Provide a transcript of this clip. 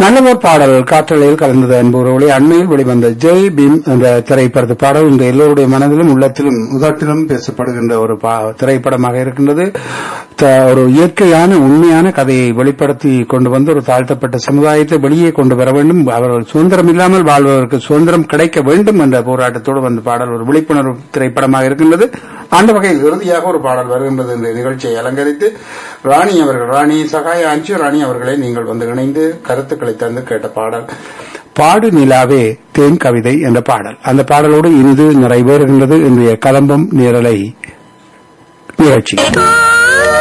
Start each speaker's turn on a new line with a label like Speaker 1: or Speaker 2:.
Speaker 1: நல்லதோர் பாடல் காற்றலையில் கலந்தது என்பவர்களே அண்மையில் வெளிவந்த ஜெய் பீம் என்ற திரைப்படத்து பாடல் இந்த எல்லோருடைய மனதிலும் உள்ளத்திலும் உதட்டிலும் பேசப்படுகின்ற ஒரு பா- திரைப்படமாக இருக்கின்றது த- ஒரு இயற்கையான உண்மையான கதையை வெளிப்படுத்தி கொண்டு வந்து ஒரு தாழ்த்தப்பட்ட சமுதாயத்தை வெளியே கொண்டு வர வேண்டும் அவர்கள் சுதந்திரம் இல்லாமல் வாழ்வதற்கு சுதந்திரம் கிடைக்க வேண்டும் என்ற போராட்டத்தோடு வந்த பாடல் ஒரு விழிப்புணர்வு திரைப்படமாக இருக்கின்றது அந்த வகையில் இறுதியாக ஒரு பாடல் வருகின்றது இந்த நிகழ்ச்சியை அலங்கரித்து ராணி அவர்கள் ராணி சகாய அஞ்சு ராணி அவர்களை நீங்கள் வந்து இணைந்து கருத்துக்களை தந்து கேட்ட பாடல் பாடு நிலாவே தேன் கவிதை என்ற பாடல் அந்த பாடலோடு இனிது நிறைவேறுகின்றது இன்றைய கலம்பம் நேரலை நிகழ்ச்சி